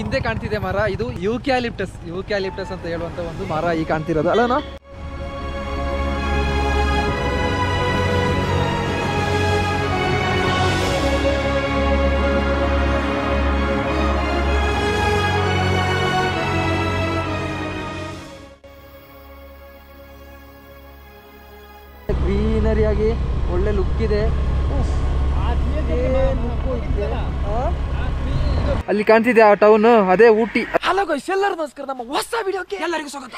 ಹಿಂದೆ ಕಾಣ್ತಿದೆ ಮರ ಇದು ಯೂಕ್ಯಾಲಿಪ್ಟಸ್ ಯೂಕ್ಯಾಲಿಪ್ಟಸ್ ಅಂತ ಹೇಳುವಂತ ಒಂದು ಮರ ಈ ಕಾಣ್ತಿರೋದು ಅಲ್ಲನಾ ಗ್ರೀನರಿ ಆಗಿ ಒಳ್ಳೆ ಲುಕ್ ಇದೆ ಅಲ್ಲಿ ಕಾಣ್ತಿದೆ ಆ ಟೌನ್ ಅದೇ ಊಟಿ ಹಲೋ ಗೈಸ್ ಎಲ್ಲರೂ ನಮಸ್ಕಾರ ನಮ್ಮ ಹೊಸ ವಿಡಿಯೋಕ್ಕೆ ಎಲ್ಲರಿಗೂ ಸ್ವಾಗತ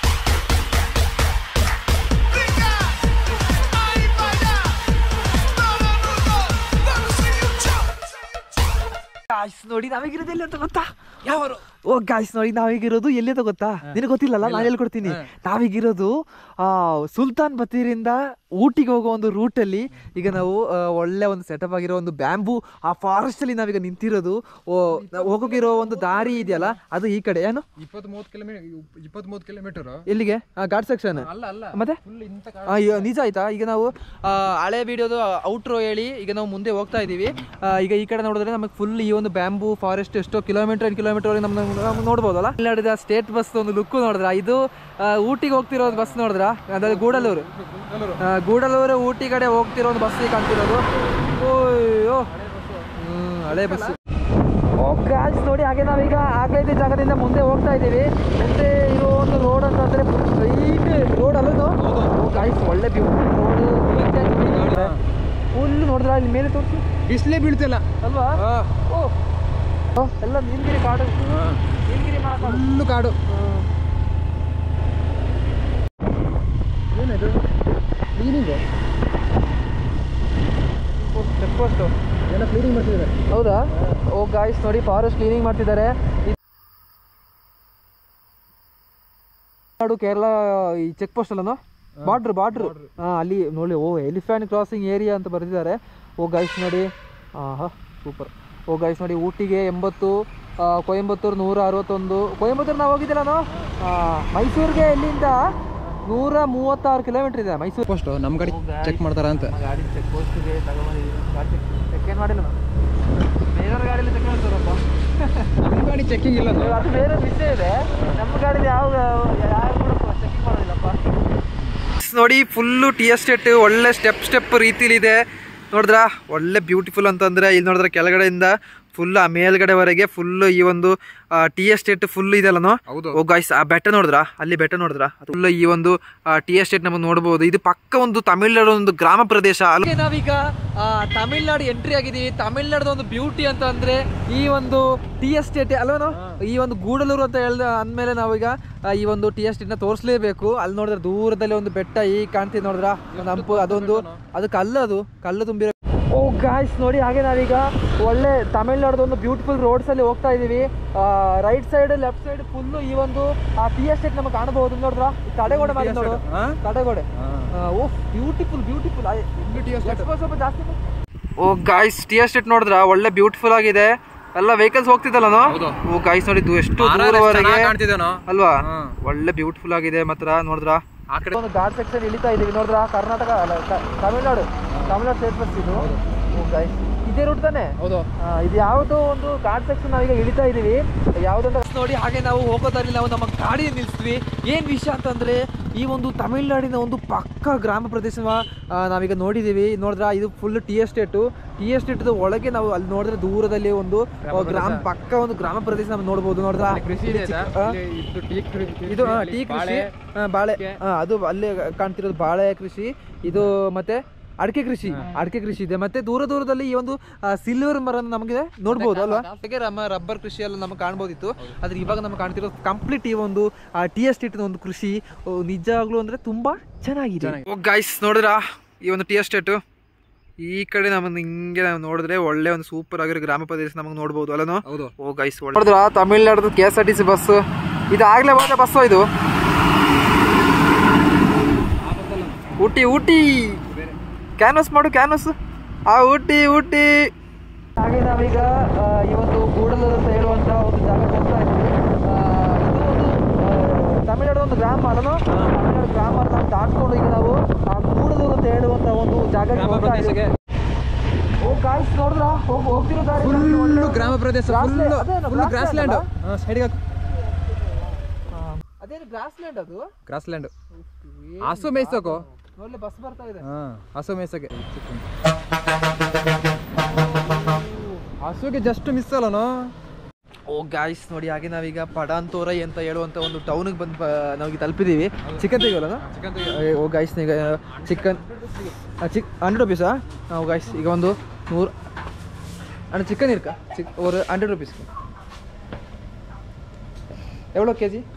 ಗಾಯ್ಸ್ ನೋಡಿ ನಾವೀಗಿರೋದು ಎಲ್ಲಿ ಅಂತ ಗೊತ್ತಾ ಯಾವರು ಓ ಗಾಯ್ಸ್ ನೋಡಿ ನಾವೀಗಿರೋದು ಎಲ್ಲಿ ಅಂತ ಗೊತ್ತಾ ನಿನಗೆ ಗೊತ್ತಿಲ್ಲಲ್ಲ ನಾನು ಹೇಳ್ಕೊಡ್ತೀನಿ ನಾವೀಗಿರೋದು ಆ ಸುಲ್ತಾನ್ ಬತೀರಿಂದ ಊಟಿಗೆ ಹೋಗೋ ಒಂದು ರೂಟ್ ಅಲ್ಲಿ ಈಗ ನಾವು ಆ, ಒಳ್ಳೆ ಒಂದು ಸೆಟಪ್ ಆಗಿರೋ ಒಂದು ಬ್ಯಾಂಬೂ ಆ ಫಾರೆಸ್ಟ್ ಅಲ್ಲಿ ನಾವೀಗ ನಿಂತಿರೋದು ಓ ನಾವ್ ಹೋಗೋಕಿರೋ ಒಂದು ದಾರಿ ಇದೆಯಲ್ಲ ಅದು ಈ ಕಡೆ ಏನು ಇಪ್ಪತ್ತ್ ಮೂವತ್ತು ಕಿಲೋಮೀಟರ್ ಇಪ್ಪತ್ತ್ ಮೂವತ್ತು ಕಿಲೋಮೀಟರ್ ಎಲ್ಲಿಗೆ ಘಾಟ್ ಸೆಕ್ಷನ್ ಅಲ್ಲ ಅಲ್ಲ ಮತ್ತೆ ಫುಲ್ ಇಂತ ಆ, ಇವ- ನಿಜ ಆಯ್ತಾ ಈಗ ನಾವು ಆ, ಹಳೆ ವಿಡಿಯೋದು ಔಟ್ರೋ ಹೇಳಿ ಈಗ ನಾವು ಮುಂದೆ ಹೋಗ್ತಾ ಇದೀವಿ ಆ, ಈಗ ಈ ಕಡೆ ನೋಡಿದ್ರೆ ನಮಗೆ ಫುಲ್ ಈ ಒಂದು ಬ್ಯಾಂಬೂ ಫಾರೆಸ್ಟ್ ಎಷ್ಟೋ ಕಿಲೋಮೀಟರ್ ಐದು ಕಿಲೋಮೀಟರ್ ವರೆಗೆ ನಮ್ಮ ನಾವು ನೋಡ್ಬೋದಲ್ಲ ಇಲ್ಲಿ ನೋಡಿದ ಸ್ಟೇಟ್ ಬಸ್ ಒಂದು ಲುಕ್ ನೋಡಿದ್ರ ಇದು ಆ, ಊಟಿಗೆ ಹೋಗ್ತಿರೋ ಬಸ್ ನೋಡಿದ್ರ ಅದ್ರಲ್ಲಿ ಗೂಡಲೂರು ಆ, ಗೂಡಲೂರು ಊಟಿ ಕಡೆ ಹೋಗ್ತಿರೋ ಒಂದು ಬಸ್ ಕಾಣ್ತಿರೋದು ಓಯ್ಯೋ ಹ್ಮ್, ಹಳೆ ಬಸ್ ಓ ಗಾಯ್ಸ್ ನೋಡಿ ಹಾಗೆ ನಾವೀಗ ಆಗ್ಲೈತೆ ಜಾಗದಿಂದ ಮುಂದೆ ಹೋಗ್ತಾ ಇದ್ದೀವಿ ಮುಂದೆ ಇರೋ ಒಂದು ರೋಡ್ ಅಂತಂದ್ರೆ ಸ್ಟ್ರೈಟ್ ರೋಡ್ ಅಲ್ಲದು ಗಾಯ್ಸ್ ಒಳ್ಳೆ ಬ್ಯೂಟಿಫುಲ್ ರೋಡ್ ಫುಲ್ ನೋಡಿದ್ರ ಇಲ್ಲಿ ಮೇಲೆ ತೋರಿಸಿ ಬಿಸಿಲೇ ಬೀಳ್ತಿಲ್ಲ ಅಲ್ವಾ ಓ ಓ, ಎಲ್ಲ ನೀಲಗಿರಿ ಕಾಡು ನೀಲಗಿರಿ ಮರ ಕಾಡು ಫುಲ್ಲು ಕಾಡು ಏನಿದು ಕ್ಲೀನಿಂಗು ಚೆಕ್ ಪೋಸ್ಟು ಎಲ್ಲ ಕ್ಲೀನಿಂಗ್ ಮಾಡ್ತಿದ್ದಾರೆ ಹೌದಾ ಓ ಗಾಯ್ಸ್ ನೋಡಿ ಫಾರೆಸ್ಟ್ ಕ್ಲೀನಿಂಗ್ ಮಾಡ್ತಿದ್ದಾರೆ ಈ ನಾಡು ಕೇರಳ ಈ ಚೆಕ್ ಪೋಸ್ಟ್ ಅಲ್ಲನೋ ಬಾರ್ಡ್ರ್ ಬಾರ್ಡ್ರ್ ಹಾಂ ಅಲ್ಲಿ ನೋಡಿ ಓ ಎಲಿಫ್ಯಾಂಟ್ ಕ್ರಾಸಿಂಗ್ ಏರಿಯಾ ಅಂತ ಬರೆದಿದ್ದಾರೆ ಓ ಗೈಸ್ ನೋಡಿ ಆಹಾ ಸೂಪರ್ ಓ ಗೈಸ್ ನೋಡಿ ಊಟಿಗೆ ಎಂಬತ್ತು ಆ, ಕೊಯಂಬತ್ತೂರು ನೂರ ಅರವತ್ತೊಂದು ಕೊಯಂಬತ್ತೂರು ನಾವು ಹೋಗಿದ್ದಿಲ್ಲ ನಾವು ಮೈಸೂರಿಗೆ ಇಲ್ಲಿಂದ ನೂರ ಮೂವತ್ತಾರು ಕಿಲೋಮೀಟರ್ ಇದೆ ಮೈಸೂರು ಪೋಸ್ಟ್ ನಮ್ಮ ಗಾಡಿ ಚೆಕ್ ಮಾಡ್ತಾರ ಅಂತ ಗಾಡಿ ಚೆಕ್ ಪೋಸ್ಟ್ಗೆ ತಗೊಂಡಿದ್ದೀವಿ ಗಾಡಿ ಚೆಕ್ ಏನು ಮಾಡಿಲ್ಲ ನಾವು ಬೇರೆಯವ್ರ ಗಾಡಿಯಲ್ಲಿ ಚೆಕ್ ಮಾಡ್ತಾರಪ್ಪ ನಮ್ಮ ಗಾಡಿ ಚೆಕಿಂಗ್ ಇಲ್ಲ ಅದು. ಅದು ಬೇರೆ ವಿಷಯ ಇದೆ ನಮ್ಮ ಗಾಡಿ ಯಾವ ಯಾರು ಕೂಡ ಚೆಕಿಂಗ್ ಮಾಡೋದಿಲ್ಲಪ್ಪ ನೋಡಿ ಫುಲ್ಲು ಟಿ ಎಸ್ಟೇಟ್ ಒಳ್ಳೆ ಸ್ಟೆಪ್ ಸ್ಟೆಪ್ ರೀತಿಲಿದೆ ನೋಡಿದ್ರ ಒಳ್ಳೆ ಬ್ಯೂಟಿಫುಲ್ ಅಂತಂದ್ರೆ ಇಲ್ಲಿ ನೋಡಿದ್ರೆ ಕೆಳಗಡೆಯಿಂದ ಫುಲ್ ಆ ಮೇಲ್ಗಡೆವರೆಗೆ ಫುಲ್ ಈ ಒಂದು ಟಿ ಎಸ್ಟೇಟ್ ಫುಲ್ ಇದೆಲ್ಲನೋ ಹೌದು ಓ ಗಾಯ್ಸ್ ಆ ಬೆಟ್ಟ ನೋಡಿದ್ರ ಅಲ್ಲಿ ಬೆಟ್ಟ ನೋಡಿದ್ರ ಫುಲ್ ಈ ಒಂದು ಟಿ ಎಸ್ಟೇಟ್ ನಮಗೆ ನೋಡಬಹುದು ಇದು ಪಕ್ಕ ಒಂದು ತಮಿಳ್ನಾಡು ಒಂದು ಗ್ರಾಮ ಪ್ರದೇಶ ಅಲ್ಲಿ ನಾವೀಗ ತಮಿಳ್ನಾಡು ಎಂಟ್ರಿ ಆಗಿದೀವಿ ತಮಿಳ್ನಾಡು ಒಂದು ಬ್ಯೂಟಿ ಅಂತ ಅಂದ್ರೆ ಈ ಒಂದು ಟಿ ಎಸ್ಟೇಟ್ ಅಲ್ವೇನೋ ಈ ಒಂದು ಗೂಡಲೂರು ಅಂತ ಹೇಳ್ದ ಅಂದ್ಮೇಲೆ ನಾವೀಗ ಆ, ಈ ಒಂದು ಟಿ ಎಸ್ಟೇಟ್ ನ ತೋರಿಸ್ಲೇಬೇಕು ಅಲ್ಲಿ ನೋಡಿದ್ರೆ ದೂರದಲ್ಲಿ ಒಂದು ಬೆಟ್ಟ ಈಗ ಕಾಣ್ತಿದ್ ನೋಡಿದ್ರ ಒಂದು ಹಂಪು ಅದೊಂದು ಅದು ಕಲ್ಲು ಅದು ಕಲ್ಲು ತುಂಬಿರೋ ಓ ಗಾಯ್ಸ್ ನೋಡಿ ಹಾಗೆ ನಾವೀಗ ಒಳ್ಳೆ ತಮಿಳ್ನಾಡ್ದು ಒಂದು ಬ್ಯೂಟಿಫುಲ್ ರೋಡ್ಸ್ ಅಲ್ಲಿ ಹೋಗ್ತಾ ಇದೀವಿ right side left side full ಈ ಒಂದು ಆ ಟಿ ಎಸ್ಟೇಟ್ ನಮಗೆ ಕಾಣಬಹುದು ನೋಡ್ರ ಈ ತಡೆಗೋಡೆ ಮಾಡಿ ನೋಡು ಹಾ? ತಡೆಗೋಡೆ ಹಾ. Oh beautiful beautiful full tea estate. ಸ್ವಲ್ಪ ಜಾಸ್ತಿ ಓ ಗಾಯ್ಸ್ ಟಿ ಎಸ್ಟೇಟ್ ನೋಡಿದ್ರ ಒಳ್ಳೆ ಬ್ಯೂಟಿಫುಲ್ ಆಗಿದೆ ಎಲ್ಲ ವೆಹಿಕಲ್ಸ್ ಹೋಗ್ತಿದ್ದಲ್ಲ ಹೌದು. ಓ ಗಾಯ್ಸ್ ನೋಡಿ ಇದು ಎಷ್ಟು ಮರ ಎಷ್ಟು ದೂರವರೆಗೆ ಚೆನ್ನಾಗ್ ಕಾಣ್ತಿದೇನೋ? ಅಲ್ವಾ ಹಾ. ಒಳ್ಳೆ ಬ್ಯೂಟಿಫುಲ್ ಆಗಿದೆ ಮಾತ್ರ ನೋಡಿದ್ರ ಆ ಕಡೆ ಒಂದು ಘಾಟ್ ಸೆಕ್ಷನ್ ಇಳಿತಾ ಇದೀವಿ ನೋಡಿದ್ರ ಕರ್ನಾಟಕ ಅಲ್ಲ ತ- ತಮಿಳ್ನಾಡು ತಮಿಳ್ನಾಡು ಸ್ಟೇಟ್ ಬಸ್ ಇದು ಓ ಗಾಯ್ಸ್ ಇದೇ ರೂಟ್ ತಾನೆ ಹೌದು ಆ, ಇದು ಯಾವುದೋ ಒಂದು ಘಾಟ್ ಸೆಕ್ಷನ್ ನಾವೀಗ ಇಳಿತಾ ಇದೀವಿ ಯಾವುದಂತ ನೋಡಿ ಹಾಗೆ ನಾವು ಹೋಗೋದಾರಿ ನಾವು ನಮ್ಮ ಗಾಡಿ ನಿಲ್ಲಿಸ್ತೀವಿ ಏನ್ ವಿಷಯ ಅಂತಂದ್ರೆ ಈ ಒಂದು ತಮಿಳ್ನಾಡಿನ ಒಂದು ಪಕ್ಕ ಗ್ರಾಮ ಪ್ರದೇಶ ನಾವೀಗ ನೋಡಿದೀವಿ ನೋಡಿದ್ರ ಇದು full tea estate tea estate ಒಳಗೆ ನಾವು ಅಲ್ಲಿ ನೋಡಿದ್ರೆ ದೂರದಲ್ಲಿ ಒಂದು ಆ, ಗ್ರಾಮ ಪಕ್ಕ ಒಂದು ಗ್ರಾಮ ಪ್ರದೇಶ ನಾವು ನೋಡ್ಬೋದು ನೋಡಿದ್ರ ಅಲ್ಲಿ ಕೃಷಿ ಇದೆ ಚಿಕ್ಕ- ಆಯ್ತಾ? ಆ? ಇಲ್ಲಿ ಇದು ಟೀ ಕೃ- ಇದು ಆ, ಇಲ್ಲಿ ಟೀ ಬಾಳೆ, ಕೃಷಿ ಆ, ಬಾಳೆ ಆ, ಅದು ಅಲ್ಲೇ ಕಾಣ್ತಿರೋದು ಬಾಳೆ ಕೃಷಿ ಇದು ಮತ್ತೆ ಅಡಿಕೆ ಕೃಷಿ ಅಡಿಕೆ ಕೃಷಿ ಇದೆ ಮತ್ತೆ ದೂರ ದೂರದಲ್ಲಿ ಈ ಒಂದು ಸಿಲ್ವರ್ ಮರ ನಮಗೆ ನೋಡ್ಬೋದು ಅಲ್ವಾ ಹಾಗೆ ನಮ್ಮ ರಬ್ಬರ್ ಕೃಷಿ ಎಲ್ಲ ನಮಗೆ ಕಾಣ್ಬೋದಿತ್ತು ಆದ್ರೆ ಇವಾಗ ನಮಗೆ ಕಾಣ್ತಿರೋದು ಕಂಪ್ಲೀಟ್ ಈ ಒಂದು ಟಿ ಎಸ್ಟೇಟ್ ಒಂದು ಕೃಷಿ ಓ, ನಿಜವಾಗ್ಲೂ ಅಂದ್ರೆ ತುಂಬಾ ಚೆನ್ನಾಗಿದೆ ಓ ಗೈಸ್ ನೋಡಿದ್ರ ಈ ಒಂದು ಟಿ ಎಸ್ಟೇಟ್ ಈ ಕಡೆ ನಮ್ಮನ್ನ ಹಿಂಗೆ ನಾವು ನೋಡಿದ್ರೆ ಒಳ್ಳೆ ಒಂದು ಸೂಪರ್ ಆಗಿರೋ ಗ್ರಾಮ ಪ್ರದೇಶ ನಮಗೆ ನೋಡ್ಬೋದು ಅಲ್ಲನೋ ಹೌದು ಓ ಗೈಸ್ ನೋಡಿದ್ರ Tamil Nadu K S R T C bus ಇದು ಆಗ್ಲೇ ಬಂದ ಬಸ್ಸು ಇದು ಊಟಿ ಊಟಿ ಕ್ಯಾನ್ವಸ್ ಮಾಡು ಕ್ಯಾನ್ವಸ್ ಆ ಊಟಿ ಊಟಿ ಹಾಗೆ ನಾವೀಗ ಆ, ಈ ಒಂದು ಗೂಡಲೂರು ಅಂತ ಹೇಳುವಂತ ಒಂದು ಜಾಗ ಹೋಗ್ತಾ ಇದ್ದೀವಿ ಆ, ಇದು ಒಂದು ಆ, ತಮಿಳ್ನಾಡು ಒಂದು ಗ್ರಾಮ ಅಲ್ಲನೋ ತಮಿಳ್ನಾಡು ಗ್ರಾಮ ನಾವು ದಾಟ್ಕೊಂಡು ಈಗ ನಾವು ಆ ಗೂಡಲೂರು ಅಂತ ಹೇಳುವಂತ ಒಂದು ಜಾಗಕ್ಕೆ ಹೋಗ್ತಾ ಇದ್ದೀವಿ ಓ ಗಾಯ್ಸ್ ನೋಡಿದ್ರ ಹೋಗ್ ಹೋಗ್ತಿರೋ ದಾರಿ ಫುಲ್ಲು ಗ್ರಾಮ ಪ್ರದೇಶ Grassland. ಫುಲ್ಲು ಅದೇನು ಫುಲ್ಲು ಗ್ರಾಸ್ grassland ಲ್ಯಾಂಡ್ ಅಲ್ಲ? ಸೈಡ್ಗೆ ಅದೇನು ಗ್ರಾಸ್ ಲ್ಯಾಂಡ್ ಅದು ಗ್ರಾಸ್ ಲ್ಯಾಂಡ್ ಹಸು ಮೇಯ್ಸೋಕು ನೋಡ್ಲಿ ಬಸ್ ಬರ್ತಾ ಇದೆ ಹಾಂ ಹಸು ಮೇಯ್ಸೋಕೆ ಹಸುಗೆ ಜಸ್ಟ್ ಮಿಸ್ ಅಲ್ಲನೋ ಓ ಗಾಯ್ಸ್ ನೋಡಿ ಹಾಗೆ ನಾವೀಗ ಪಡಾಂತೋರೈ ಅಂತ ಹೇಳುವಂತ ಒಂದು ಟೌನಿಗೆ ಬಂದು ನಾವೀಗ ತಲುಪಿದೀವಿ ಚಿಕನ್ ತೆಗಿಯೋಲ್ಲ ಚಿಕನ್ ಓ ಗಾಯ್ಸ್ ಈಗ ಚಿಕನ್ ಚಿಕ್ ಹಂಡ್ರೆಡ್ ರುಪೀಸಾ ಓ ಗಾಯ್ಸ್ ಈಗ ಒಂದು ನೂರು ಅಣ್ಣ ಚಿಕನ್ ಇರ್ಕಾ ಚಿಕ್ ஒரு ಹಂಡ್ರೆಡ್ ರುಪೀಸ್ ಎವಳೋ K G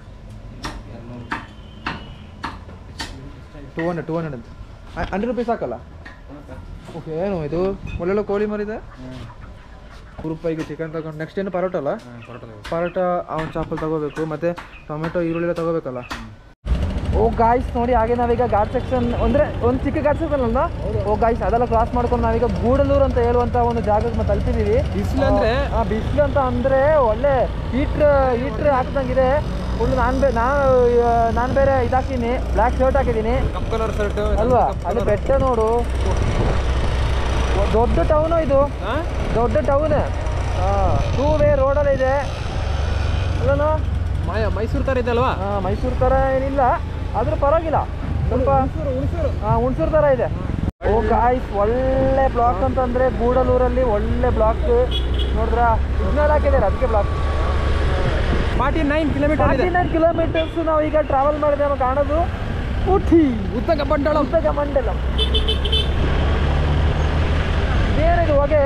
two hundred two hundred ಅಂತ ಹಂಡ್ರೆಡ್ ರುಪೀಸ್ ಹಾಕಲ್ಲ ಓಕೆ ಏನು ಇದು ಒಳ್ಳೊಳ್ಳೆ ಕೋಳಿ ಮರಿದೆ ನೂರು ರೂಪಾಯಿಗೆ ಚಿಕನ್ ತಗೊಂಡು ನೆಕ್ಸ್ಟ್ ಏನು ಪರೋಟ ಅಲ್ಲ ಪರೋಟ ಅವನ ಚಾಪಲ್ ತಗೋಬೇಕು ಮತ್ತೆ ಟೊಮೆಟೊ ಈರುಳ್ಳಿ ಎಲ್ಲ ತಗೋಬೇಕಲ್ಲ ಓ ಗಾಯ್ಸ್ ನೋಡಿ ಹಾಗೆ ನಾವೀಗ ಘಾಟ್ ಸೆಕ್ಷನ್ ಅಂದ್ರೆ ಒಂದು ಚಿಕ್ಕ ಘಾಟ್ ಸೆಕ್ಷನ್ ಅಲ್ಲ ಓ ಗಾಯ್ಸ್ ಅದೆಲ್ಲ ಕ್ರಾಸ್ ಮಾಡ್ಕೊಂಡು ನಾವೀಗ ಗೂಡಲೂರು ಅಂತ ಹೇಳುವಂತ ಒಂದು ಜಾಗಕ್ಕೆ ಮತ್ತೆ ತಲುಪಿದೀವಿ ಬಿಸಿಲು ಅಂದ್ರೆ ಆ ಬಿಸಿಲು ಅಂತ ಅಂದ್ರೆ ಒಳ್ಳೆ ಹೀಟ್ರ್ ಹೀಟ್ರ್ ಹಾಕ್ದಂಗಿದೆ ಫುಲ್ ನಾನು ಬೇ ನಾನು ನಾನು ಬೇರೆ ಇದಾಕಿದ್ದೀನಿ ಬ್ಲ್ಯಾಕ್ ಶರ್ಟ್ ಹಾಕಿದ್ದೀನಿ ಕಪ್ ಕಲರ್ ಶರ್ಟ್ ಅಲ್ವಾ ಅಲ್ಲಿ ಬೆಟ್ಟ ನೋಡು ದೊಡ್ಡ ಟೌನು ಇದು ದೊಡ್ಡ ಟೌನ್ ಟೂ ವೇ ರೋಡಲ್ಲಿ ಇದೆ ಅಲ್ಲನೋ ಮೈಸೂರು ಥರ ಇದೆ ಅಲ್ವಾ ಮೈಸೂರು ಥರ ಏನಿಲ್ಲ ಆದ್ರೂ ಪರವಾಗಿಲ್ಲ ಸ್ವಲ್ಪ ಹಾಂ ಹುಣಸೂರು ಥರ ಇದೆ ಓ ಗಾಯ್ಸ್ ಒಳ್ಳೆ ಬ್ಲಾಕ್ ಅಂತಂದ್ರೆ ಗೂಡಲೂರಲ್ಲಿ ಒಳ್ಳೆ ಬ್ಲಾಕ್ ನೋಡಿದ್ರ ಸಿಗ್ನಲ್ ಹಾಕಿದ್ದಾರೆ ಅದಕ್ಕೆ ಬ್ಲಾಕ್ ಫಾರ್ಟಿ ನೈನ್ ಕಿಲೋಮೀಟರ್ ಇದೆ ಫಾರ್ಟಿ ನೈನ್ ಕಿಲೋಮೀಟರ್ಸ್ ನಾವು ಈಗ ಟ್ರಾವೆಲ್ ಮಾಡಿದೆ ನಮಗೆ ಕಾಣೋದು ಊಟಿ ಉದ್ದ ಬಂಡಾಳ ಉತ್ತಗ ಮಂಡಲ ಬೇರೆದು ಹೊಗೆ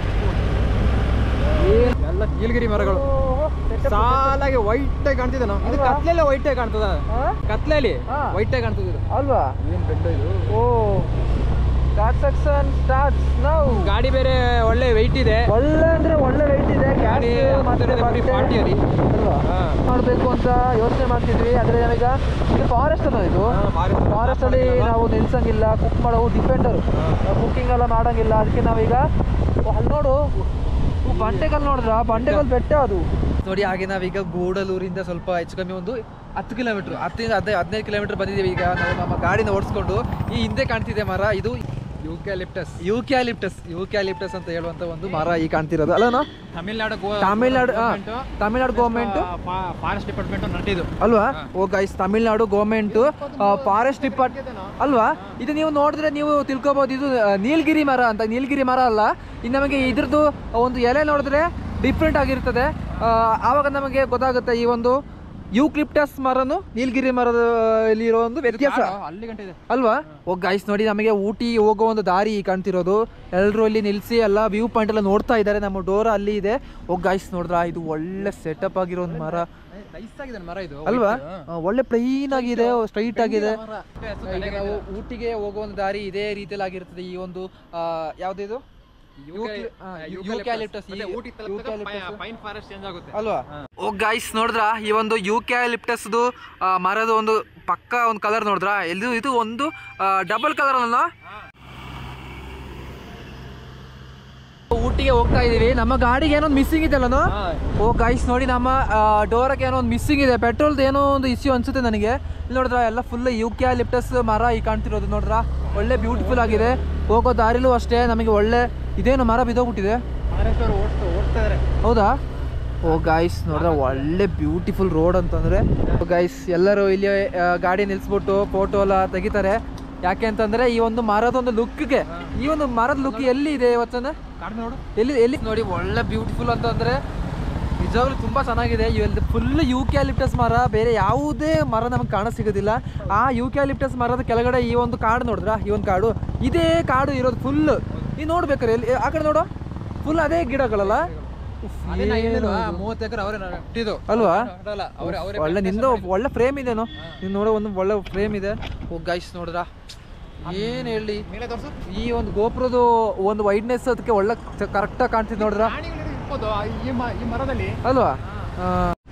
ಎಲ್ಲ ನೀಲಗಿರಿ ಮರಗಳು ಓಹೋ, setup ಸಾಲಾಗಿ ವೈಟ್ ಆಗಿ ಕಾಣ್ತಿದೆ ನಾವು ಇದು ಅಲ್ವಾ? ಕತ್ಲೆಲ್ಲ ವೈಟ್ ಆಗಿ ಕಾಣ್ತದ ಹಾ? ಕತ್ಲೆಯಲ್ಲಿ ಹಾ. ವೈಟ್ ಆಗಿ ಕಾಣ್ತದೆ ಇದು ಅಲ್ವಾ ಏನ್ ಬೆಟ್ಟ ಇದು ಓ ಘಾಟ್ ಸೆಕ್ಷನ್ ಸ್ಟಾರ್ಟ್ಸ್ ನಾವು ಗಾಡಿ ಬೇರೆ ಒಳ್ಳೆ ವೈಟ್ ಇದೆ ಒಳ್ಳೆ ಅಂದ್ರೆ ಒಳ್ಳೆ ವೆಯ್ಟ್ ಇದೆ ಗಾಡಿ gas ಮತ್ತೆ ಹತ್ತಿರದ ಬರೀ ಬಟ್ಟೆ. 40 ಅಲ್ಲಿ. ಅಲ್ವಾ ಹಾ. ಮಾಡಬೇಕು ಅಂತ ಯೋಚನೆ ಮಾಡ್ತಿದ್ವಿ ಆದ್ರೆ ನನಗ ಇದು ಫಾರೆಸ್ಟ್ ಅನ್ನೋ ಇದು ಹಾ, forest. ಫಾರೆಸ್ಟ್ ಅಲ್ಲಿ ನಾವು ನಿಲ್ಸಂಗಿಲ್ಲ ಕುಕ್ ಮಾಡೋವು ಡಿಪೆಂಡರ್ ಕುಕ್ಕಿಂಗ್ ಎಲ್ಲ ಮಾಡಂಗಿಲ್ಲ ಅದಕ್ಕೆ ನಾವೀಗ ಓ, ಅಲ್ಲಿ ನೋಡು ಓ, ಬಂಡೆಕಲ್ ನೋಡಿದ್ರ ಬಂಡೆಕಲ್ ಬೆಟ್ಟ ಅದು ನೋಡಿ ಹಾಗೆ ನಾವೀಗ ಗೂಡಲೂರಿಂದ ಸ್ವಲ್ಪ ಹೆಚ್ಚು ಕಮ್ಮಿ ಒಂದು ಹತ್ತು ಕಿಲೋಮೀಟರ್ ಹತ್ತರಿಂದ ಹದಿನೈದು ಹದಿನೈದು ಕಿಲೋಮೀಟರ್ ಬಂದಿದ್ದೀವಿ ಈಗ ನಾವು ನಮ್ಮ ಗಾಡಿನ ಓಡಿಸ್ಕೊಂಡು ಈ ಹಿಂದೆ ಕಾಣ್ತಿದೆ ಮರ ಇದು ಯೂಕ್ಯಾಲಿಪ್ಟಸ್ ಯೂಕ್ಯಾಲಿಪ್ಟಸ್ ಯೂಕ್ಯಾಲಿಪ್ಟಸ್ ಅಂತ ಹೇಳುವಂತ ಒಂದು ಮರ ಈ ಕಾಣ್ತಿರೋದು ಅಲ್ಲನಾ ತಮಿಳ್ನಾಡು ತಮಿಳ್ನಾಡು ಹಾ, ತಮಿಳ್ನಾಡು ಗೌರ್ಮೆಂಟ್ ಫಾರೆಸ್ಟ್ ಡಿಪಾರ್ಟ್ಮೆಂಟ್ ನಡೆದಿದ್ದು ಅಲ್ವಾ oh guys Tamil Nadu government forest depart ಅಲ್ವಾ ಇದು ನೀವು ನೋಡಿದ್ರೆ ನೀವು ತಿಳ್ಕೊಬೋದು ಇದು ಆ, ನೀಲಗಿರಿ ಮರ ಅಂತ ನೀಲಗಿರಿ ಮರ ಅಲ್ಲ ಇನ್ನು ನಮಗೆ ಇದ್ರದ್ದು ಒಂದು ಎಲೆ ನೋಡಿದ್ರೆ ಡಿಫ್ರೆಂಟ್ ಆಗಿರ್ತದೆ ಆ, ಆವಾಗ ನಮಗೆ ಗೊತ್ತಾಗುತ್ತೆ ಈ ಒಂದು ಯೂಕ್ಲಿಪ್ಟಸ್ ಮರನು ನೀಲಗಿರಿ ಮರದ ಇಲ್ಲಿ ಇರೋ ಒಂದು ವ್ಯತ್ಯಾಸ ಅಲ್ಲಿ ಗಂಟೆ ಇದೆ ಅಲ್ವಾ ಓ ಗೈಸ್ ನೋಡಿ ನಮಗೆ ಊಟಿ ಹೋಗೋ ಒಂದು ದಾರಿ ಕಾಣ್ತಿರೋದು ಎಲ್ಲರೂ ಇಲ್ಲಿ ನಿಲ್ಲಿಸಿ ಎಲ್ಲ ವ್ಯೂ ಪಾಯಿಂಟ್ ಎಲ್ಲ ನೋಡ್ತಾ ಇದ್ದಾರೆ ನಮ್ಮ ಡೋರ್ ಅಲ್ಲಿ ಇದೆ ಓ ಗೈಸ್ ನೋಡಿದ್ರ ಇದು ಒಳ್ಳೆ ಸೆಟಪ್ ಆಗಿರೋ ಒಂದು ಮರ ನೈಸ್ ಆಗಿದೆ ಮರ ಇದು ಅಲ್ವಾ white. ಆ, ಒಳ್ಳೆ ಪ್ಲೈನ್ ಆಗಿದೆ ಸ್ಟ್ರೈಟ್ ಆಗಿದೆ ಮರ. ಈಗ ನಾವು ಊಟಿಗೆ ಹೋಗೋ ಒಂದು ದಾರಿ ಇದೇ ರೀತಿಯಲ್ಲಿ ಆಗಿರ್ತದೆ ಈ ಒಂದು ಆ, ಯಾವ್ದಿದು ಯೂಕ್ಲಿ- ಆ, ಆ, ಯು- ಯೂಕ್ಯಾಲಿಪ್ಟಸ್. ಯೂಕ್ಯಾಲಿಪ್ಟಸ್, ಈ- ಮತ್ತೆ ಊಟಿ ತಲುಪಿದಾಗ ಯೂಕ್ಯಾಲಿಪ್ಟಸ್. ಪೈ- ಪೈನ್ ಫಾರೆಸ್ಟ್ ಚೇಂಜ್ ಆಗುತ್ತೆ ಅಲ್ವಾ ಓ ಗೈಸ್ ನೋಡಿದ್ರ ಈ ಒಂದು ಯೂಕ್ಯಾಲಿಪ್ಟಸ್ದು ಆ, ಮರದ ಒಂದು ಪಕ್ಕ ಒಂದು ಕಲರ್ ನೋಡಿದ್ರ ಇದು ಇದು ಒಂದು ಡಬಲ್ ಕಲರ್ ಅಲ್ಲ ಊಟಿಗೆ ಹೋಗ್ತಾ ಇದೀವಿ ನಮ್ಮ ಗಾಡಿಗೆ ಏನೋ ಒಂದು ಮಿಸ್ಸಿಂಗ್ ಇದೆಲ್ಲ ಓ ಗೈಸ್ ನೋಡಿ ನಮ್ಮ ಡೋರಕ್ಕೆ ಏನೋ ಒಂದು ಮಿಸ್ಸಿಂಗ್ ಇದೆ ಪೆಟ್ರೋಲ್ದು ಏನೋ ಒಂದು ಇಶ್ಯೂ ಅನ್ಸುತ್ತೆ ನನಗೆ ಇಲ್ಲಿ ನೋಡಿದ್ರ ಎಲ್ಲ ಫುಲ್ ಲಿಪ್ಟಸ್ ಮರ ಈ ಕಾಣ್ತಿರೋದು ನೋಡ್ರ ಒಳ್ಳೆ ಬ್ಯೂಟಿಫುಲ್ ಆಗಿದೆ ಹೋಗೋ ದಾರಿಲೂ ಅಷ್ಟೇ ನಮಗೆ ಒಳ್ಳೆ ಇದೇನು ಮರ ಬಿದ್ದೋಗ್ಬಿಟ್ಟಿದೆ ಫಾರೆಸ್ಟ್ ಅವರು ಓಡ್ತಾ ಓಡ್ತಾ ಇದಾರೆ ಹೌದಾ ಓ ಗೈಸ್ ನೋಡ್ರ ಒಳ್ಳೆ ಬ್ಯೂಟಿಫುಲ್ ರೋಡ್ ಅಂತಂದ್ರೆ ಗೈಸ್ ಎಲ್ಲರೂ ಇಲ್ಲಿ ಆ, ಗಾಡಿ ನಿಲ್ಸ್ಬಿಟ್ಟು ಫೋಟೋ ಎಲ್ಲ ತೆಗಿತಾರೆ ಯಾಕೆ ಅಂತಂದ್ರೆ ಈ ಒಂದು ಮರದ ಒಂದು ಲುಕ್ಗೆ ಈ ಒಂದು ಮರದ ಲುಕ್ ಎಲ್ಲಿ ಇದೆ ಇವತ್ತನ ಕಾಡ್ಮೆ ನೋಡು ಎಲ್ಲಿ ಎಲ್ಲಿ ನೋಡಿ ಒಳ್ಳೆ ಬ್ಯೂಟಿಫುಲ್ ಅಂತಂದ್ರೆ ನಿಜವಾಗ್ಲೂ ತುಂಬಾ ಚೆನ್ನಾಗಿದೆ ಇವೆಲ್ಲ ಫುಲ್ ಯೂಕ್ಯಾಲಿಪ್ಟಸ್ ಮರ ಬೇರೆ ಯಾವುದೇ ಮರ ನಮಗೆ ಕಾಣ ಸಿಗೋದಿಲ್ಲ ಆ ಯೂಕ್ಯಾಲಿಪ್ಟಸ್ ಮರದ ಕೆಳಗಡೆ ಈ ಒಂದು ಕಾಡು ನೋಡಿದ್ರ ಈ ಒಂದು ಕಾಡು ಇದೇ ಕಾಡು ಇರೋದು ಫುಲ್ ಈ ನೋಡ್ಬೇಕಾರೆ ಎಲ್ಲಿ ಆ ಕಡೆ ನೋಡು ಫುಲ್ ಅದೇ ಗಿಡಗಳಲ್ಲ ಉಫ್, ಅದೇ ನಾ ಹೇಳಿಲ್ವಾ, ಏನು ಇದು? ಮೂವತ್ತು ಎಕರೆ ಅವರೇ ನೆಟ್ಟಿದ್ದು ಅಲ್ವಾ ಅಲ್ಲ ಅವರೇ ಅವರೇ ಒಳ್ಳೆ ನಿಂದು ಒಳ್ಳೆ ಫ್ರೇಮ್ ಇದೇನೋ ನೀನು ನೋಡೋ ಒಂದು ಒಳ್ಳೆ ಫ್ರೇಮ್ ಇದೆ ಓ ಗೈಸ್ ನೋಡ್ರ ಏನ್ ಹೇಳಿ ಮೇಲೆ ತೋರ್ಸು ಈ ಒಂದು ಗೋಪುರದ ಒಂದು ವೈಡ್ನೆಸ್ ಅದಕ್ಕೆ ಒಳ್ಳೆ ಕರೆಕ್ಟಾಗಿ ಕಾಣ್ತಿದ್ ನೋಡ್ರ ಪ್ರಾಣಿಗಳು ಇರ್ಬೋದು ಆ ಈ ಮ- ಈ ಮರದಲ್ಲಿ ಅಲ್ವಾ ಆ.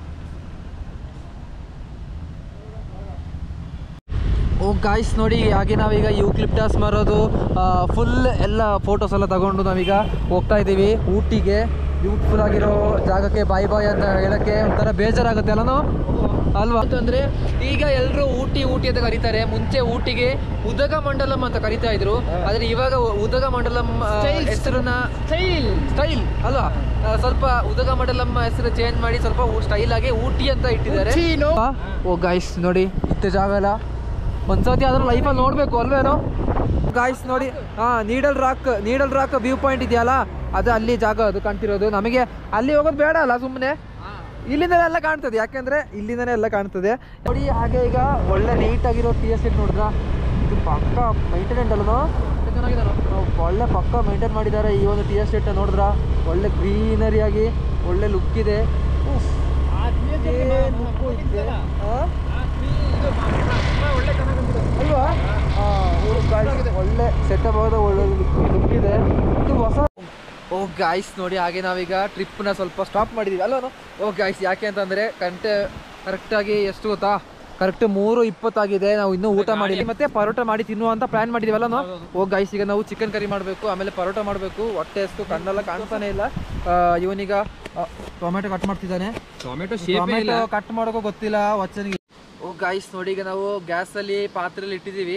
ಓ ಗಾಯ್ಸ್ ನೋಡಿ ಹಾಗೆ ನಾವೀಗ ಯೂಕ್ಲಿಪ್ಟಾಸ್ ಮರೋದು ಫುಲ್ ಎಲ್ಲ ಫೋಟೋಸ್ ಎಲ್ಲ ತಗೊಂಡು ನಾವೀಗ ಹೋಗ್ತಾ ಇದ್ದೀವಿ ಊಟಿಗೆ ಬ್ಯೂಟಿಫುಲ್ ಆಗಿರೋ ಜಾಗಕ್ಕೆ ಬಾಯ್ ಬಾಯ್ ಅಂತ ಹೇಳಕ್ಕೆ ಒಂಥರ ಬೇಜಾರಾಗುತ್ತೆ ಅಲ್ಲನೋ ಅಲ್ವಾ ಅಂತಂದ್ರೆ ಈಗ ಎಲ್ಲರೂ ಊಟಿ ಊಟಿ ಅಂತ ಕರೀತಾರೆ ಮುಂಚೆ ಊಟಿಗೆ ಉದಗ ಮಂಡಲಂ ಅಂತ ಕರಿತಾ ಇದ್ರು ಆದ್ರೆ ಇವಾಗ ಉದಗ ಮಂಡಲಂ ಆ, ಹೆಸರನ್ನ ಸ್ಟೈಲ್ ಸ್ಟೈಲ್ ಅಲ್ವಾ ಆ, ಸ್ವಲ್ಪ ಉದಗ ಮಂಡಲಂ ಹೆಸರು ಚೇಂಜ್ ಮಾಡಿ ಸ್ವಲ್ಪ ಸ್ಟೈಲ್ ಆಗಿ ಊಟಿ ಅಂತ ಇಟ್ಟಿದ್ದಾರೆ ಉಚ್ಚಿನೋ? ಓ ಗಾಯ್ಸ್ ನೋಡಿ ಇತ್ತ ಜಾಗ ಎಲ್ಲ ಒಂದ್ಸತಿ ಆದ್ರೂ ಲೈಫಲ್ಲಿ ನೋಡ್ಬೇಕು ಅಲ್ವೇನೋ ಗಾಯ್ಸ್ ನೋಡಿ ಹಾ needle rock needle rock view point ಇದೆಯಲ್ಲ ಅದು ಅಲ್ಲಿ ಜಾಗ ಅದು ಕಾಣ್ತಿರೋದು ನಮಗೆ ಅಲ್ಲಿ ಹೋಗೋದು ಬೇಡ ಅಲ್ಲ ಸುಮ್ಮನೆ ಇಲ್ಲಿಂದಲೇ ಎಲ್ಲ ಕಾಣ್ತದೆ ಯಾಕೆಂದ್ರೆ ಇಲ್ಲಿಂದನೇ ಎಲ್ಲ ಕಾಣ್ತದೆ ನೋಡಿ ಹಾಗೆ ಈಗ ಒಳ್ಳೆ ನೀಟ್ ಆಗಿರೋ ಟಿ ಎಸ್ ಎಟ್ ನೋಡಿದ್ರ ಇದು ಪಕ್ಕ ಮೈಂಟೆನೆಂಟ್ ಅಲ್ಲನೋ ಒಳ್ಳೆ ಪಕ್ಕ ಮೇಂಟೈನ್ ಮಾಡಿದ್ದಾರೆ ಈ ಒಂದು ಟಿ ಎಸ್ ಎಟ್ ನೋಡಿದ್ರ ಒಳ್ಳೆ ಗ್ರೀನರಿ ಆಗಿ ಒಳ್ಳೆ ಲುಕ್ ಇದೆ ಉಫ್. ಆ theatre ಗೆ ಏನ್ ಮ- look ಇದೆ. ಹೋಗಿದ್ನಲ್ಲ? ಆ? ಆ tree ಇದು ಮ- ಮ- ತುಂಬಾ ಒಳ್ಳೆ ಚೆನ್ನಾಗ್ ಬಂದಿದೆ. ಅಲ್ವಾ ಆ, ಓ guys, ಒಳ್ಳೆ ಸೆಟಪ್ ಆದ ಒಳ್ಳೆ ಲುಕ್ ಇದೆ ಇದು ಹೊಸ ಓ ಗಾಯ್ಸ್ ನೋಡಿ ಹಾಗೆ ನಾವೀಗ ಟ್ರಿಪ್ನ ಸ್ವಲ್ಪ ಸ್ಟಾಪ್ ಮಾಡಿದೀವಿ ಅಲ್ವಾ ಓ ಗಾಯ್ಸ್ ಯಾಕೆ ಅಂತಂದ್ರೆ ಕಂಟೆ ಕರೆಕ್ಟಾಗಿ ಎಷ್ಟು ಗೊತ್ತಾ ಕರೆಕ್ಟ್ ಮೂರು ಇಪ್ಪತ್ತಾಗಿದೆ ನಾವು ಇನ್ನೂ ಊಟ ಮಾಡಿಲ್ಲ ಮತ್ತೆ ಪರೋಟ ಮಾಡಿ ತಿನ್ನುವ ಅಂತ ಪ್ಲಾನ್ ಮಾಡಿದೀವಲ್ಲ ನಾವು ಓ ಗಾಯ್ಸ್ ಈಗ ನಾವು ಚಿಕನ್ ಕರಿ ಮಾಡಬೇಕು ಆಮೇಲೆ ಪರೋಟ ಮಾಡಬೇಕು ಹೊಟ್ಟೆ ಎಷ್ಟು ಕಣ್ಣೆಲ್ಲ ಕಾಣ್ತಾನೆ ಇಲ್ಲ ಆ, ಇವನೀಗ ಟೊಮೆಟೊ ಕಟ್ ಮಾಡ್ತಿದ್ದಾನೆ ಟೊಮೆಟೊ ಟೊಮೆಟೊ ಕಟ್ ಮಾಡೋಕೋ ಗೊತ್ತಿಲ್ಲ ವಚ್ಚನಿಗೆ ಓ ಗಾಯ್ಸ್ ನೋಡಿ ಈಗ ನಾವು ಗ್ಯಾಸ್ ಅಲ್ಲಿ ಪಾತ್ರೆಯಲ್ಲಿ ಇಟ್ಟಿದ್ದೀವಿ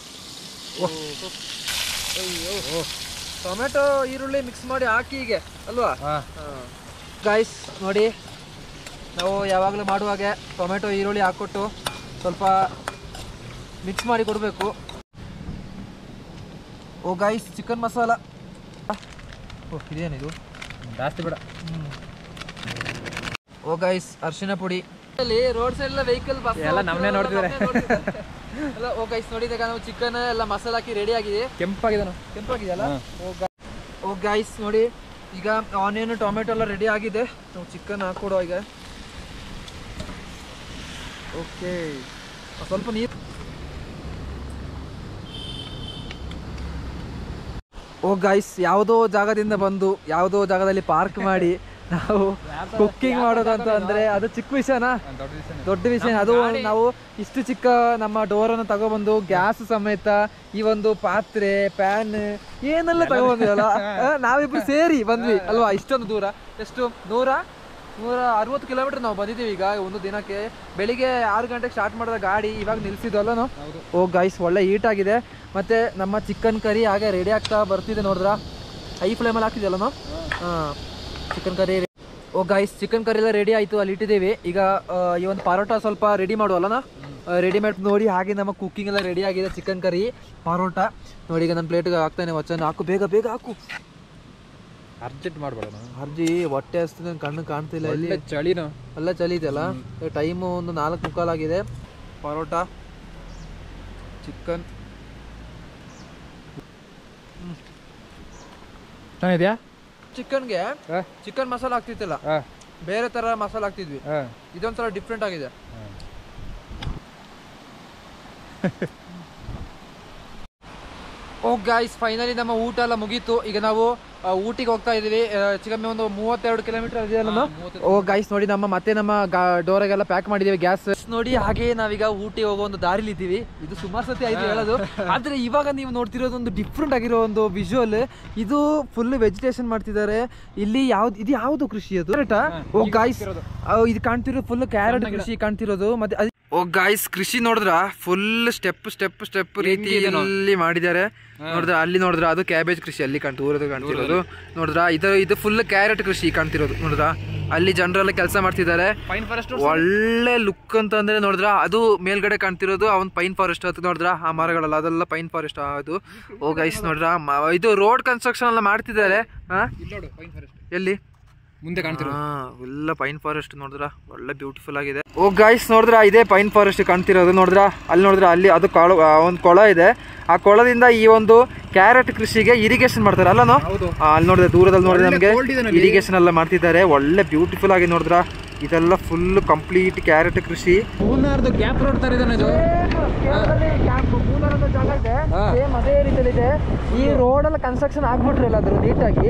ಟೊಮೆಟೊ ಈರುಳ್ಳಿ ಮಿಕ್ಸ್ ಮಾಡಿ ಹಾಕಿ ಹೀಗೆ ಅಲ್ವಾ ಗಾಯ್ಸ್ ನೋಡಿ ನಾವು ಯಾವಾಗಲೂ ಮಾಡುವಾಗೆ ಟೊಮೆಟೊ ಈರುಳ್ಳಿ ಹಾಕ್ಕೊಟ್ಟು ಸ್ವಲ್ಪ ಮಿಕ್ಸ್ ಮಾಡಿ ಕೊಡಬೇಕು oh guys chicken masala oh ಇದೇನಿದು ಜಾಸ್ತಿ ಬೇಡ ಓ ಗೈಸ್ ಅರಿಶಿನ ಪುಡಿ ಅಲ್ಲಿ ರೋಡ್ ಸೈಡ್ ಎಲ್ಲ ವೆಹಿಕಲ್ ಬಸ್ ಎಲ್ಲ ನಮ್ನೇ ನೋಡ್ತಿದಾರೆ. ಎಲ್ಲ ಓ ಗೈಸ್ ನೋಡಿದಾಗ ನಾವು ಚಿಕನ್ ಎಲ್ಲ ಮಸಾಲ ಹಾಕಿ ರೆಡಿ ಆಗಿದೆ ಕೆಂಪಾಗಿದೆ ನಾವು ಕೆಂಪಾಗಿದೆಯಲ್ಲ ಓ ಗಾ- ಓ ಗೈಸ್ ನೋಡಿ ಈಗ ಆನಿಯನ್ ಟೊಮೆಟೊ ಎಲ್ಲ ರೆಡಿ ಆಗಿದೆ ನಾವು ಚಿಕನ್ ಹಾಕೊಡೋ ಈಗ ಓಕೆ ಸ್ವಲ್ಪ ನೀರು ಓ ಗೈಸ್ ಯಾವುದೋ ಜಾಗದಿಂದ ಬಂದು ಯಾವುದೋ ಜಾಗದಲ್ಲಿ ಪಾರ್ಕ್ ಮಾಡಿ ನಾವು ಕುಕ್ಕಿಂಗ್ ಮಾಡೋದು ಅಂತ ಅಂದ್ರೆ ಅದು ಚಿಕ್ಕ ವಿಷಯನಾ ದೊಡ್ಡ ದಿವಸ ದೊಡ್ಡ ವಿಷಯ ಅದು ನಾವು ಇಷ್ಟು ಚಿಕ್ಕ ನಮ್ಮ ಡೋರನ್ನು ತಗೊಬಂದು ಗ್ಯಾಸ್ ಸಮೇತ ಈ ಒಂದು ಪಾತ್ರೆ ಪ್ಯಾನ್ ಏನೆಲ್ಲ ತಗೊಬಂದಿವಲ್ಲ ಆ, ನಾವಿಬ್ರು ಸೇರಿ ಬಂದ್ವಿ ಅಲ್ವಾ ಇಷ್ಟೊಂದು ದೂರ ಎಷ್ಟು ನೂರ ನೂರ ಅರವತ್ತು ಕಿಲೋಮೀಟರ್ ನಾವು ಬಂದಿದ್ದೀವಿ ಈಗ ಒಂದು ದಿನಕ್ಕೆ ಬೆಳಿಗ್ಗೆ ಆರು ಗಂಟೆಗೆ ಸ್ಟಾರ್ಟ್ ಮಾಡಿದ ಗಾಡಿ ಇವಾಗ ನಿಲ್ಸಿದ್ವಲ್ಲ ನಾವು ಓ ಗೈಸ್ ಒಳ್ಳೆ ಹೀಟ್ ಆಗಿದೆ ಮತ್ತೆ ನಮ್ಮ ಚಿಕನ್ ಕರಿ ಹಾಗೆ ರೆಡಿ ಆಗ್ತಾ ಬರ್ತಿದೆ ನೋಡಿದ್ರ ಹೈ ಫ್ಲೇಮಲ್ಲಿ ಹಾಕಿದ್ಯಲ್ಲ ನಾವು ಹಾಂ chicken curry oh guys chicken curry ಎಲ್ಲ ರೆಡಿ ಆಯಿತು ಅಲ್ಲಿ ಇಟ್ಟಿದ್ದೀವಿ ಈಗ ಆ, ಈ ಒಂದು ಪರೋಟ ಸ್ವಲ್ಪ ರೆಡಿ ಮಾಡುವಲ್ಲ ರೆಡಿ ಮಾಡಿ ನೋಡಿ ಹಾಗೆ ನಮ್ಮ ಕುಕ್ಕಿಂಗ್ ಎಲ್ಲ ರೆಡಿ ಆಗಿದೆ ಚಿಕನ್ ಕರಿ ಪರೋಟ ನೋಡಿ ಈಗ ನನ್ನ ಪ್ಲೇಟ್ಗೆ ಹಾಕ್ತಾನೆ ವಚನ ಹಾಕು ಬೇಗ ಬೇಗ ಹಾಕು ಅರ್ಜೆಂಟ್ ಮಾಡಬೇಡ ಅರ್ಜಿ ಹೊಟ್ಟೆ ಹಸ್ತು ನನ್ನ ಕಣ್ಣು ಕಾಣ್ತಿಲ್ಲ ಇಲ್ಲಿ ಒಳ್ಳೆ ಚಳಿನು ಎಲ್ಲ ಚಳಿ ಇದೆಯಲ್ಲ ಟೈಮು ಒಂದು ನಾಲ್ಕು ಮುಕ್ಕಾಲಾಗಿದೆ ಪರೋಟ ಚಿಕನ್ ಚೆನ್ನಾಗಿದ್ಯಾ ಚಿಕನ್ಗೆ ಹಾಂ ಚಿಕನ್ ಮಸಾಲ ಹಾಕ್ತಿತ್ತಿಲ್ಲ ಹಾಂ ಬೇರೆ ಥರ ಮಸಾಲ ಹಾಕ್ತಿದ್ವಿ ಹಾಂ ಇದೊಂಥರ ಡಿಫ್ರೆಂಟ್ ಆಗಿದೆ ಓ ಗಾಯ್ಸ್ ಫೈನಲಿ ನಮ್ಮ ಊಟ ಎಲ್ಲ ಮುಗೀತು ಈಗ ನಾವು ಆ, ಊಟಿಗೆ ಹೋಗ್ತಾ ಇದೀವಿ ಚಿಕಮ್ಮಿ ಒಂದು ಮೂವತ್ತೆರಡು ಕಿಲೋಮೀಟರ್ ಇದೆಯಲ್ಲ ಓ ಗೈಸ್ ನೋಡಿ ನಮ್ಮ ಮತ್ತೆ ನಮ್ಮ ಡೋರಾಗೆಲ್ಲ ಪ್ಯಾಕ್ ಮಾಡಿದೀವಿ ಗ್ಯಾಸ್ ನೋಡಿ ಹಾಗೆ ನಾವೀಗ ಊಟಿ ಹೋಗೋ ಒಂದು ದಾರಿಲಿ ಇದ್ದೀವಿ ಇದು ಸುಮಾರು ಸತಿ ಆಯ್ತು ಹೇಳೋದು ಆದ್ರೆ ಇವಾಗ ನೀವು ನೋಡ್ತಿರೋದು ಒಂದು ಡಿಫ್ರೆಂಟ್ ಆಗಿರೋ ಒಂದು ವಿಜುವಲ್ ಇದು ಫುಲ್ ವೆಜಿಟೇಷನ್ ಮಾಡ್ತಿದ್ದಾರೆ ಇಲ್ಲಿ ಯಾವ್ದು ಇದು ಯಾವ್ದು ಕೃಷಿ ಅದು ಕರೆಕ್ಟಾ ಓ ಗಾಯ್ಸ್ ಇದು ಕಾಣ್ತಿರೋದು ಫುಲ್ ಕ್ಯಾರೆಟ್ ಕೃಷಿ ಕಾಣ್ತಿರೋದು ಮತ್ತೆ ಅದ್- ಓ ಗಾಯ್ಸ್ ಕೃಷಿ ನೋಡಿದ್ರ ಫುಲ್ ಸ್ಟೆಪ್ ಸ್ಟೆಪ್ ಸ್ಟೆಪ್ ರೀತಿಯಲ್ಲಿ ಮಾಡಿದ್ದಾರೆ ನೋಡಿದ್ರ ಅಲ್ಲಿ ನೋಡಿದ್ರ ಅದು ಕ್ಯಾಬೇಜ್ ಕೃಷಿ ಅಲ್ಲಿ ಕಾಣ್ ದೂರದ ಕಾಣ್ತಿರೋದು ನೋಡಿದ್ರ ಇದು ಇದು ಫುಲ್ ಕ್ಯಾರೆಟ್ ಕೃಷಿ ಕಾಣ್ತಿರೋದು ನೋಡಿದ್ರ ಅಲ್ಲಿ ಜನರೆಲ್ಲ ಕೆಲಸ ಮಾಡ್ತಿದ್ದಾರೆ ಫೈನ್ ಫಾರೆಸ್ಟ್ ಒಳ್ಳೆ ಲುಕ್ ಅಂತ ಅಂದ್ರೆ ನೋಡಿದ್ರ ಅದು ಮೇಲ್ಗಡೆ ಕಾಣ್ತಿರೋದು ಅವನ್ ಪೈನ್ ಫಾರೆಸ್ಟ್ ಅದು ನೋಡಿದ್ರ ಆ ಮರಗಳಲ್ಲ ಅದೆಲ್ಲ ಪೈನ್ ಫಾರೆಸ್ಟ್ ಅದು ಓ ಗೈಸ್ ನೋಡ್ರ ಮ- ಇದು ರೋಡ್ ಕನ್ಸ್ಟ್ರಕ್ಷನ್ ಎಲ್ಲ ಮಾಡ್ತಿದ್ದಾರೆ ಹಾ ಇಲ್ಲಿ ನೋಡು ಫೈನ್ ಫಾರೆಸ್ಟ್ ಎಲ್ಲಿ ಮುಂದೆ ಕಾಣ್ತಿರೋ ಹಾ, ಎಲ್ಲ ಪೈನ್ ಫಾರೆಸ್ಟ್ ನೋಡಿದ್ರ ಒಳ್ಳೆ ಬ್ಯೂಟಿಫುಲ್ ಆಗಿದೆ ಓ ಗೈಸ್ ನೋಡಿದ್ರ ಇದೇ ಪೈನ್ ಫಾರೆಸ್ಟ್ ಕಾಣ್ತಿರೋದು ನೋಡಿದ್ರ ಅಲ್ಲಿ ನೋಡಿದ್ರ ಅಲ್ಲಿ ಅದು ಕೊಳ ಒಂದು ಕೊಳ ಇದೆ ಆ ಕೊಳದಿಂದ ಈ ಒಂದು ಕ್ಯಾರೆಟ್ ಕೃಷಿಗೆ ಇರಿಗೇಷನ್ ಮಾಡ್ತಾರೆ ಅಲ್ಲನೋ ಹೌದು ಆ, ಅಲ್ಲಿ ನೋಡಿದ್ರೆ ದೂರದಲ್ಲಿ ನೋಡಿದ್ರೆ ನಮಗೆ cold ಇದೆ ನಲ್ಲಿ. ಇರಿಗೇಷನ್ ಎಲ್ಲ ಮಾಡ್ತಿದ್ದಾರೆ ಒಳ್ಳೆ ಬ್ಯೂಟಿಫುಲ್ ಆಗಿ ನೋಡಿದ್ರ ಇದೆಲ್ಲ ಫುಲ್ ಕಂಪ್ಲೀಟ್ ಕ್ಯಾರೆಟ್ ಕೃಷಿ ಮೂರ್ನಾರ್ದು ಗ್ಯಾಪ್ ರೋಡ್ ತರ ಇದೆ ಇದು ಹಾ. ಅದೇ ರೀತಿಯಲ್ಲಿ ಇದೆ ಈ ರೋಡ್ ಎಲ್ಲ ಕನ್ಸ್ಟ್ರಕ್ಷನ್ ಆಗ್ಬಿಟ್ರಲ್ಲ ಅದ್ರ ನೀಟಾಗಿ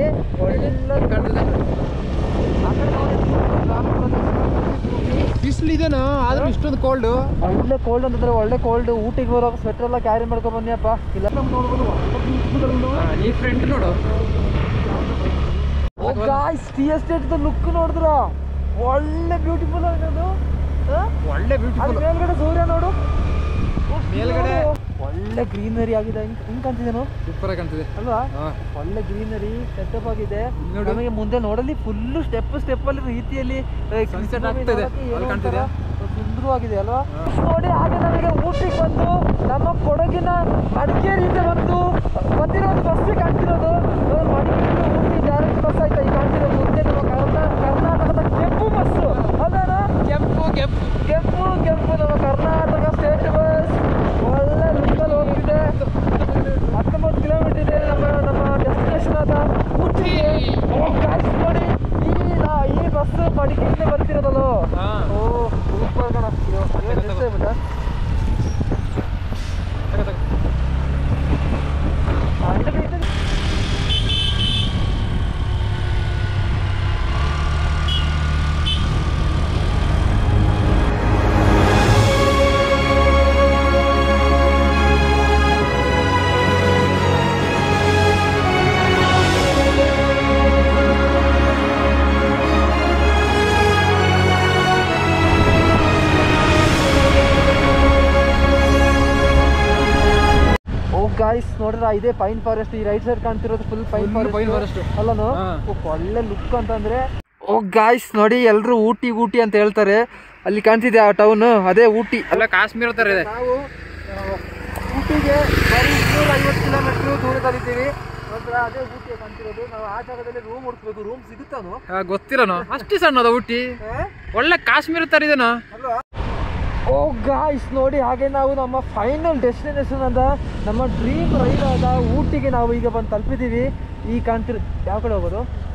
ಬಿಸಿಲು ಇದೆನಾ ಆದ್ರೂ ಇಷ್ಟೊಂದು ಕೋಲ್ಡ್ ಒಳ್ಳೆ ಕೋಲ್ಡ್ ಅಂತಂದ್ರೆ ಒಳ್ಳೆ ಕೋಲ್ಡ್ ಊಟಿಗೆ ಬರುವಾಗ ಸ್ವೆಟರ್ ಎಲ್ಲ ಕ್ಯಾರಿ ಮಾಡ್ಕೊಂಡ್ ಬನ್ನಿಯಪ್ಪ ಇಲ್ಲ ಈ ಫ್ರೆಂಡ್ ನೋಡು ಗಾಯ್ಸ್ ಟೀ ಎಸ್ಟೇಟ್ ಲುಕ್ ನೋಡಿದ್ರ ಒಳ್ಳೆ ಬ್ಯೂಟಿಫುಲ್ ಆಗಿರೋದು ಆ? ಒಳ್ಳೆ ಅಲ್ಲಿ ಬ್ಯೂಟಿಫುಲ್ ಮೇಲ್ಗಡೆ ಸೂರ್ಯ ನೋಡು ಮೇಲ್ಗಡೆ? ಒಳ್ಳೆ ಗ್ರೀನರಿ ಆಗಿದೆ ಹಿಂಗ್ ಹಿಂಗ್ ಕಾಣ್ತಿದೇನು ಸೂಪರ್ ಆಗಿ ಕಾಣ್ತಿದೆ ಅಲ್ವಾ ಹಾ. ಒಳ್ಳೆ ಗ್ರೀನರಿ ಸೆಟಪ್ ಆಗಿದೆ ನೋಡು. ನಮಗೆ ಮುಂದೆ ನೋಡಲಿ ಫುಲ್ ಸ್ಟೆಪ್ ಸ್ಟೆಪ್ ಅಲ್ಲಿ ರೀತಿಯಲ್ಲಿ ಆ, Sunset ಕೃಷ್ಣ ಆಗ್ತಾ ಇದೆ. ನೋಡಕ್ಕೆ ಏನೋ ಅಲ್ಲಿ ಕಾಣ್ತಿದ್ಯಾ? ಒಂಥರ ಸುಂದರವಾಗಿದೆ ಅಲ್ವಾ ನೋಡಿ ಹಾಗೆ ನಮಗೆ ಊಟಿಗೆ ಬಂದು ನಮ್ಮ ಕೊಡಗಿನ ಮಡಿಕೇರಿಯಿಂದ ಬಂದು ಬಂದಿರೋದು ಬಸ್ ಕಾಣ್ತಿರೋದು ನೋಡಿ, ಮಡಿಕೇರಿಯಿಂದ ಊಟಿ ಡೈರೆಕ್ಟ್ ಬಸ್ ಆಯ್ತಾ ಈ ಕಾಣ್ತಿರೋದು ಮುಂದೆ ನಮ್ಮ ಕರ್ನಾ ಕರ್ನಾಟಕದ ಕೆಂಪು ಬಸ್ ಅಲ್ಲೇನಾ ಕೆಂಪು ಕೆಂಪು ಕೆಂಪು ಕೆಂಪು ನಮ್ಮ ಕರ್ನಾಟಕ ಸ್ಟೇಟ್ ಬಸ್ ಒಳ್ಳೆ ಲುಕ್ಕಲ್ಲಿ ಹೋಗ್ತಿದೆ ಹತ್ತೊಂಬತ್ತು ಕಿಲೋಮೀಟರ್ ಇದೆ ನಮ್ಮ ನಮ್ಮ ಡೆಸ್ಟಿನೇಷನ್ ಆದ ಊಟಿ ಓ, guys ನೋಡಿ ಈ ನಾ- ಈ ಬಸ್ ಮಡಿಕೇರಿಯಿಂದ ಬರ್ತಿರೋದಲ್ಲ ಹಾ. ಓ ಸೂಪರ್ ಕಣ ಅಯ್ಯೋ, ಏನ್ ತಗೋ, miss ತಗೋ. ಆಗ್ಬಿಟ್ಟ? ತಗೋ, ತಗೋ. ಆ, ಇದಕ್ಕೆ- ಇದಕ್ಕೆ- ಓ ಗಾಯ್ಸ್ ನೋಡ್ರ ಇದೇ ಪೈನ್ ಫಾರೆಸ್ಟ್ ಈ ರೈಟ್ ಸೈಡ್ ಕಾಣ್ತಿರೋದು full pine Full pine forest forest. ಅಲ್ಲನು ಹಾ. ಓ, ಒಳ್ಳೆ ಲುಕ್ ಅಂತಂದ್ರೆ ಓ ಗಾಯ್ಸ್ ನೋಡಿ ಎಲ್ರು ಊಟಿ ಊಟಿ ಅಂತ ಹೇಳ್ತಾರೆ ಅಲ್ಲಿ ಕಾಣ್ತಿದೆ ಆ ಟೌನ್ ಅದೇ ಊಟಿ ಎಲ್ಲ ಕಾಶ್ಮೀರ ತರ ಇದೆ ನಾವು ಆ, ಊಟಿಗೆ ಬರೀ ಇನ್ನೂರ ಐವತ್ತು ಕಿಲೋಮೀಟರ್ ದೂರದಲ್ಲಿದ್ದೀವಿ ನಂತರ ಅದೇ ಊಟಿ ಕಾಣ್ತಿರೋದು ನಾವು ಆ ಜಾಗದಲ್ಲಿ ರೂಮ್ ಹುಡ್ಕ್ಬೇಕು ರೂಮ್ ಸಿಗುತ್ತಾನು ಆ, ಗೊತ್ತಿಲ್ಲನೋ ಅಷ್ಟು ಸಣ್ಣದ ಊಟಿ ಒಳ್ಳೆ ಕಾಶ್ಮೀರ ತರ ಇದೆನೋ ಅಲ್ವಾ ಓ ಗಾಯ್ಸ್ ನೋಡಿ ಹಾಗೆ ನಾವು ನಮ್ಮ ಫೈನಲ್ ಡೆಸ್ಟಿನೇಷನ್ ಅದ ನಮ್ಮ ಡ್ರೀಮ್ ರೈಡ್ ಆದ ಊಟಿಗೆ ನಾವು ಈಗ ಬಂದು ತಲುಪಿದ್ದೀವಿ ಈ ಕಾಣ್ತಿರ ಯಾವ ಕಡೆ ಹೋಗೋದು